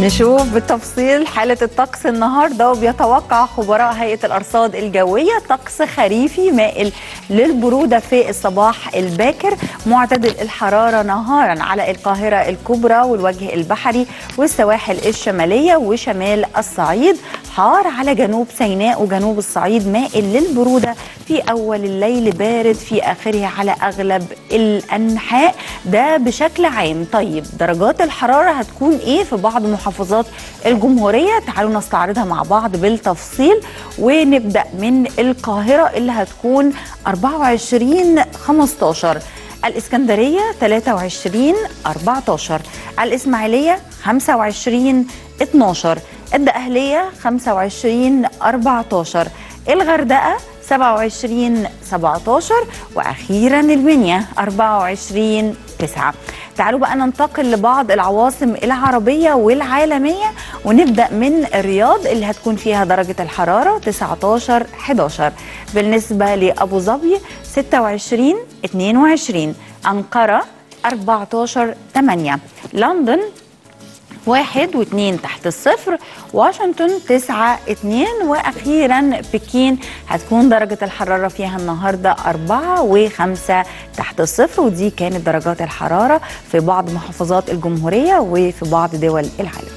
نشوف بالتفصيل حالة الطقس النهاردة وبيتوقع خبراء هيئة الأرصاد الجوية طقس خريفي مائل للبرودة في الصباح الباكر معتدل الحرارة نهارا على القاهرة الكبرى والوجه البحري والسواحل الشمالية وشمال الصعيد حار على جنوب سيناء وجنوب الصعيد مائل للبرودة في أول الليل بارد في آخره على أغلب الأنحاء ده بشكل عام طيب درجات الحرارة هتكون إيه في بعض محافظات الجمهورية تعالوا نستعرضها مع بعض بالتفصيل ونبدأ من القاهرة اللي هتكون 24 15 الإسكندرية 23 14 الإسماعيلية 25 12 الدقهلية 25 14 الغردقة 27 17 واخيرا المنيا 24 9 تعالوا بقى ننتقل لبعض العواصم العربيه والعالميه ونبدا من الرياض اللي هتكون فيها درجه الحراره 19 11 بالنسبه لابو ظبي 26 22 انقره 14 8 لندن واحد واثنين تحت الصفر واشنطن تسعة اتنين واخيرا بكين هتكون درجة الحرارة فيها النهاردة أربعة وخمسة تحت الصفر ودي كانت درجات الحرارة في بعض محافظات الجمهورية وفي بعض دول العالم